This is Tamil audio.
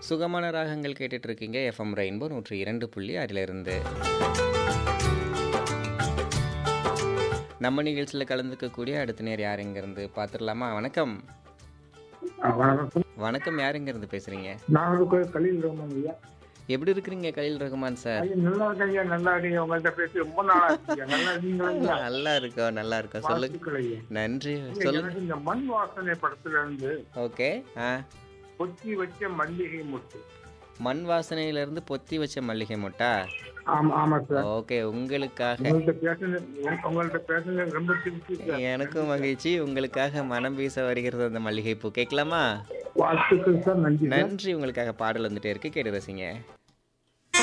சுகமான ராகங்கள் கேட்டுட்டு இருக்கீங்க எஃப்எம் ரெயின்போ நூற்றி இரண்டு புள்ளி ஆறிலிருந்து நம்ம நிகழ்ச்சியில் கலந்துக்கக்கூடிய அடுத்த நேர் யார் இருந்து பார்த்துடலாமா வணக்கம் ஆ, வணக்கம் வணக்கம் யார் இருந்து பேசுறீங்க நாகர்கோவில் கலீல் ரஹ்மான் ஐயா எப்படி இருக்கிறீங்க கலீல் ரகுமான் சார் ஐயா நல்லா இருக்கேன் ஐயா நல்லா இருக்கீங்க உங்கள்கிட்ட பேசி ரொம்ப நாளா இருக்கு ஐயா. நல்லா இருக்கீங்களா ஐயா? நல்லா இருக்கோம் நல்லா இருக்கோம் சொல்லுங்க வாழ்த்துக்கள் ஐயா. நன்றி ஐயா, சொல்லுங்க எனக்கு இந்த மண் வாசனை படத்துல இருந்து ஓகே ஆ கொத்தி வச்ச மல்லிகை முட்டு மண் வாசனையிலிருந்து பொத்தி வச்ச மல்லிகை முட்டா ஆமா ஆமா சார் ஓகே உங்களுக்காக உங்கள்கிட்ட பேசுனது உங்க- உங்கள்கிட்ட பேசுனது ரொம்ப திருப்தி சார் எனக்கும் மகிழ்ச்சி உங்களுக்காக மனம் வீச வருகிறது அந்த மல்லிகை பூ கேட்கலாமா வாழ்த்துக்கள் சார் நன்றி சார் நன்றி உங்களுக்காக பாடல் வந்துட்டே இருக்கு கேட்டு ரசிங்க